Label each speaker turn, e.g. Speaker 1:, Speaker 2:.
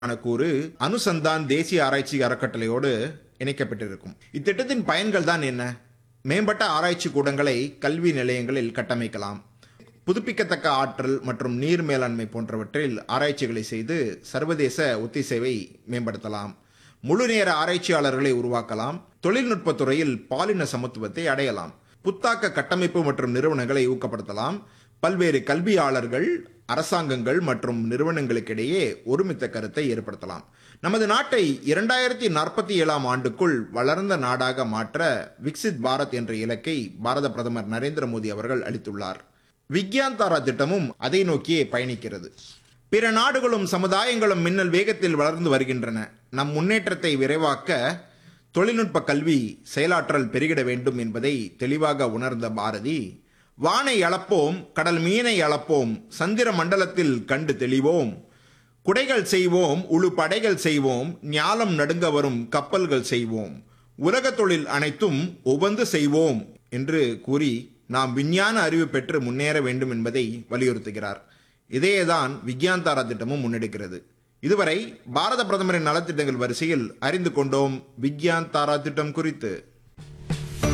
Speaker 1: ஆன கூறு அனுசந்தான் தேசிய ஆராய்ச்சி அறக்கட்டளையோடு இணைக்கப்பட்டிருக்கும் இத்திட்டத்தின் பயன்கள் தான் என்ன மேம்பட்ட ஆராய்ச்சி கூடங்களை கல்வி நிலையங்களில் கட்டமைக்கலாம் புதுப்பிக்கத்தக்க ஆற்றல் மற்றும் நீர் மேலாண்மை போன்றவற்றில் ஆராய்ச்சிகளை செய்து சர்வதேச ஒத்திசைவை மேம்படுத்தலாம் முழுநேர ஆராய்ச்சியாளர்களை உருவாக்கலாம் தொழில்நுட்பத் துறையில் பாலின சமத்துவத்தை அடையலாம் புத்தாக்க கட்டமைப்பு மற்றும் நிறுவனங்களை ஊக்கப்படுத்தலாம் பல்வேறு கல்வியாளர்கள் அரசாங்கங்கள் மற்றும் நிறுவனங்களுக்கிடையே ஒருமித்த கருத்தை ஏற்படுத்தலாம் நமது நாட்டை இரண்டாயிரத்தி நாற்பத்தி ஏழாம் ஆண்டுக்குள் வளர்ந்த நாடாக மாற்ற விக்சித் பாரத் என்ற இலக்கை பாரத பிரதமர் நரேந்திர மோடி அவர்கள் அளித்துள்ளார் விக்யான் தாரா திட்டமும் அதை நோக்கியே பயணிக்கிறது பிற நாடுகளும் சமுதாயங்களும் மின்னல் வேகத்தில் வளர்ந்து வருகின்றன நம் முன்னேற்றத்தை விரைவாக்க தொழில்நுட்ப கல்வி செயலாற்றல் பெருகிட வேண்டும் என்பதை தெளிவாக உணர்ந்த பாரதி வானை அளப்போம் கடல் மீனை அளப்போம் சந்திர மண்டலத்தில் கண்டு தெளிவோம் குடைகள் செய்வோம் உழு படைகள் செய்வோம் ஞாலம் நடுங்க வரும் கப்பல்கள் செய்வோம் உலக தொழில் அனைத்தும் உவந்து செய்வோம் என்று கூறி நாம் விஞ்ஞான அறிவு பெற்று முன்னேற வேண்டும் என்பதை வலியுறுத்துகிறார் இதையேதான் விக்யான் தாரா திட்டமும் முன்னெடுக்கிறது இதுவரை பாரத பிரதமரின் நலத்திட்டங்கள் வரிசையில் அறிந்து கொண்டோம் விக்யான் தாரா திட்டம் குறித்து